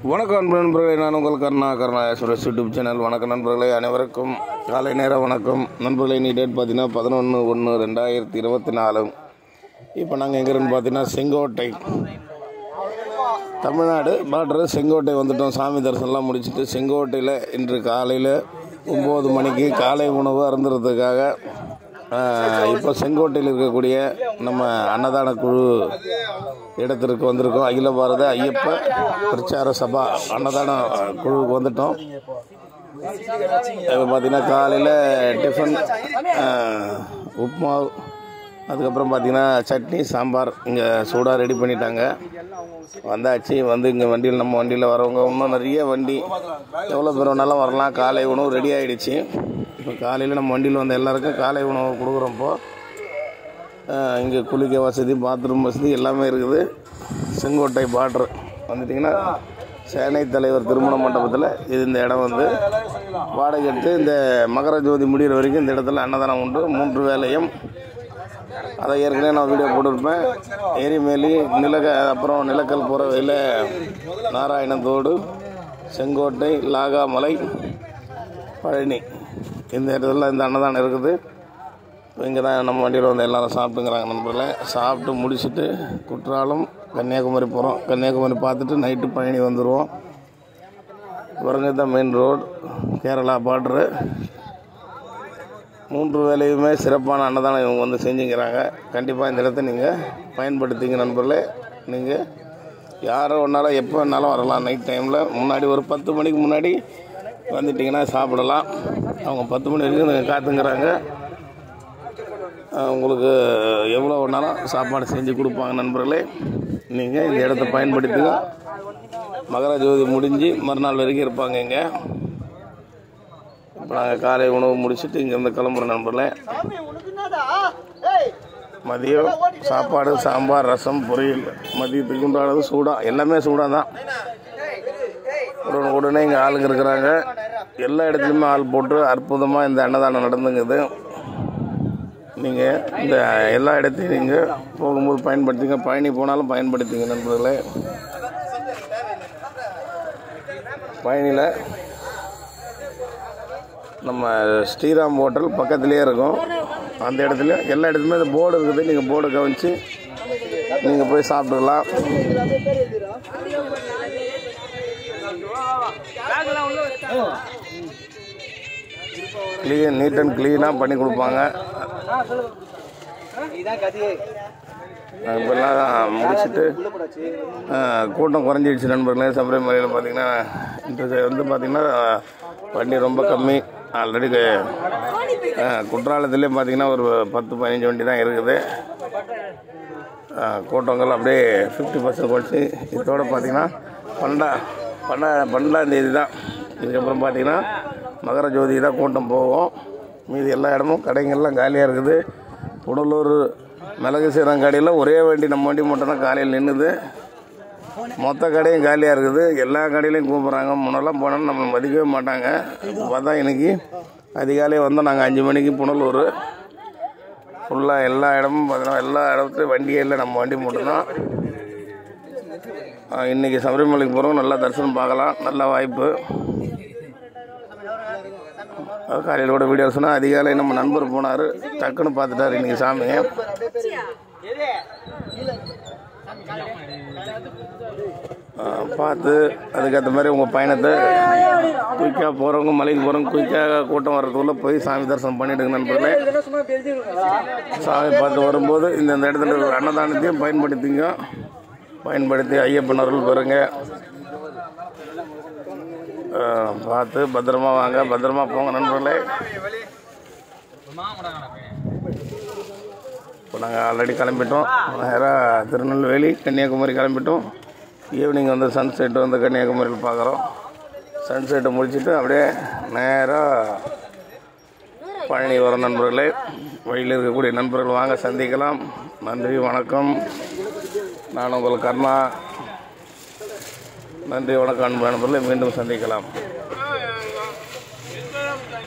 வணக்கம் அன்பு நண்பர்களே நான் உங்கள் கருணா கருணா சுரேஷ் யூடியூப் சேனல் வணக்கம் நண்பர்களே அனைவருக்கும் காலை நேர வணக்கம் நண்பர்களே நீ டேட் பார்த்தீங்கன்னா பதினொன்று ஒன்று ரெண்டாயிரத்தி இருபத்தி நாலு இப்போ நாங்கள் எங்கேருந்து பார்த்தீங்கன்னா செங்கோட்டை தமிழ்நாடு பார்டர் செங்கோட்டை வந்துட்டோம் சாமி தரிசனம்லாம் முடிச்சுட்டு செங்கோட்டையில் இன்று காலையில் ஒம்பது மணிக்கு காலை உணவு அருந்துறதுக்காக ஆஹ், இப்போ செங்கோட்டையில் இருக்கக்கூடிய நம்ம அன்னதான குழு இடத்திற்கு வந்திருக்கோம் அகில பாரத ஐயப்ப பிரச்சார சபா அன்னதான குழுவுக்கு வந்துட்டோம் இப்போ பார்த்தீங்கன்னா காலையில் டிஃபன் ஆஹ், உப்புமா அதுக்கப்புறம் பார்த்தீங்கன்னா சட்னி சாம்பார் இங்கே சூடாக ரெடி பண்ணிட்டாங்க வந்தாச்சு வந்து இங்கே வண்டியில் நம்ம வண்டியில் வரவங்க இன்னும் நிறைய வண்டி எவ்வளோ பேர் வேணாலும் வரலாம் காலை உணவு ரெடி ஆகிடுச்சு இப்போ காலையில் நம்ம வண்டியில் வந்த எல்லாருக்கும் காலை உணவு கொடுக்குறோம் இப்போ இங்கே குளிக்க வசதி பாத்ரூம் வசதி எல்லாமே இருக்குது செங்கோட்டை பார்டர் வந்துட்டிங்கன்னா சேனை தலைவர் திருமண மண்டபத்தில் இது இந்த இடம் வந்து வாடகை எடுத்து இந்த மகர ஜோதி முடிகிற வரைக்கும் இந்த இடத்துல அன்னதானம் உண்டு மூன்று வேலையும் அதை ஏற்கனவே நான் வீடியோ போட்டிருப்பேன் எரிமேலி நிலக்க அப்புறம் நிலக்கல் போகிற வழியில் நாராயணத்தோடு செங்கோட்டை லாகாமலை பழனி இந்த இடத்துல இந்த அன்னதானம் இருக்குது இங்கே தான் நம்ம வண்டியில் வந்து எல்லாரும் சாப்பிட்டுங்கிறாங்க நண்பர்களே சாப்பிட்டு முடிச்சுட்டு குற்றாலம் கன்னியாகுமரி போகிறோம் கன்னியாகுமரி பார்த்துட்டு நைட்டு பழனி வந்துடுவோம் பாருங்க தான் மெயின் ரோடு கேரளா பார்டரு மூன்று வேலையுமே சிறப்பான அன்னதானம் இவங்க வந்து செஞ்சுக்கிறாங்க கண்டிப்பாக இந்த இடத்த நீங்கள் பயன்படுத்திங்க நண்பர்களே நீங்கள் யாரை ஒன்றாலும் எப்போ வேணாலும் வரலாம் நைட் டைமில் முன்னாடி ஒரு பத்து மணிக்கு முன்னாடி வந்துட்டிங்கன்னா சாப்பிடலாம் அவங்க பத்து மணி வரைக்கும் நீங்கள் காத்துங்கிறாங்க அஹ் உங்களுக்கு எவ்வளோ வேணாலும் சாப்பாடு செஞ்சு கொடுப்பாங்க நண்பர்களே நீங்கள் இந்த இடத்த பயன்படுத்திங்க மகர ஜோதி முடிஞ்சு மறுநாள் வரைக்கும் இருப்பாங்க இங்கே இப்போ நாங்கள் காலை உணவு முடிச்சுட்டு இங்கேருந்து கிளம்புற நண்பர்களே மதியம் சாப்பாடு சாம்பார் ரசம் பொரியல் மதியத்துக்கு உண்டானது சூடாக எல்லாமே சூடாக தான் உடனே உடனே இங்கே ஆளுங்க இருக்கிறாங்க எல்லா இடத்துலையுமே ஆள் போட்டு அற்புதமாக இந்த அன்னதானம் நடந்துங்குது நீங்கள் இந்த எல்லா இடத்தையும் நீங்கள் போகும்போது பயன்படுத்திங்க பயணி போனாலும் பயன்படுத்திங்க நண்பர்களே பயணியில் நம்ம ஸ்ரீராம் ஹோட்டல் பக்கத்துலேயே இருக்கும் அந்த இடத்துல எல்லா இடத்துலையுமே இந்த போர்டு இருக்குது நீங்கள் போர்டை கவனித்து நீங்கள் போய் சாப்பிட்டுக்கலாம் க்ளீன் நீட் அண்ட் க்ளீனாக பண்ணி கொடுப்பாங்க இப்போல்லாம் முடிச்சுட்டு ஆஹ், கூட்டம் குறைஞ்சிடுச்சு நண்பர்களே சபரிமலையில் பார்த்தீங்கன்னா இந்த side வந்து பார்த்தீங்கன்னா வண்டி ரொம்ப கம்மி ஆல்ரெடி குற்றாலத்துலேயே பார்த்தீங்கன்னா ஒரு பத்து பதினஞ்சு வண்டி தான் இருக்குது ஆஹ், கூட்டங்கள் அப்படியே ஃபிஃப்டி பர்சன்ட் குறைச்சி இதோட பார்த்தீங்கன்னா பன்னெண்டா பன்னெண்டா பன்னெண்டாம் தேதி தான் இதுக்கப்புறம் பார்த்தீங்கன்னா மகர ஜோதி தான் கூட்டம் போகும் மீதி எல்லா இடமும் கடைங்கள்லாம் காலியாக இருக்குது புடலூர் மிளகு சீரகம் கடையில் ஒரே வண்டி நம்ம வண்டி மட்டும் தான் காலையில் நின்றுது மொத்த கடையும் காலியாக இருக்குது எல்லா கடையிலையும் கூப்பிட்றாங்க முன்னெல்லாம் போனோம்னா நம்மளை மதிக்கவே மாட்டாங்க இப்போ பார்த்தா இன்னைக்கு அதிகாலையே வந்தோம் நாங்கள் அஞ்சு மணிக்கு புனலூர் ஃபுல்லாக எல்லா இடமும் பார்த்தீங்கன்னா எல்லா இடத்துலையும் வண்டியே இல்லை நம்ம வண்டி மட்டும்தான் ஆஹ் இன்னைக்கு சபரிமலைக்கு போகிறோம் நல்லா தரிசனம் பார்க்கலாம் நல்ல வாய்ப்பு அது காலையில் கூட வீடியோ சொன்னால் அதிகாலை நம்ம நண்பர் போனார் டக்குன்னு பார்த்துட்டாரு இன்னைக்கு சாமியை ஆஹ் பார்த்து அதுக்கேற்ற மாதிரி உங்கள் பயணத்தை குயிக்காக போகிறவங்க மலைக்கு போகிறவங்க குயிக்காக கூட்டம் வர்றதுக்குள்ளே போய் சாமி தரிசனம் பண்ணிவிடுங்க நண்பர்களே சாமி பார்த்து வரும்போது இந்த இந்த இடத்துல இருக்கிற அன்னதானத்தையும் பயன்படுத்திங்க பயன்படுத்தி ஐயப்பன் அருள் பெறுங்க ஆஹ் பார்த்து பத்திரமா வாங்க பத்திரமா போங்க நண்பர்களே இப்போ நாங்கள் ஆல்ரெடி கிளம்பிட்டோம் நேராக திருநெல்வேலி கன்னியாகுமரி கிளம்பிட்டோம் ஈவினிங் வந்து சன்செட் வந்து கன்னியாகுமரியில் பார்க்குறோம் சன்செட்டை முடிச்சுட்டு அப்படியே நேராக பழனி வரும் நண்பர்களே வழியில் இருக்கக்கூடிய நண்பர்கள் வாங்க சந்திக்கலாம் நன்றி வணக்கம் நான் உங்கள் கர்ணா நன்றி வணக்கம் அன்பு நண்பர்களே மீண்டும் சந்திக்கலாம்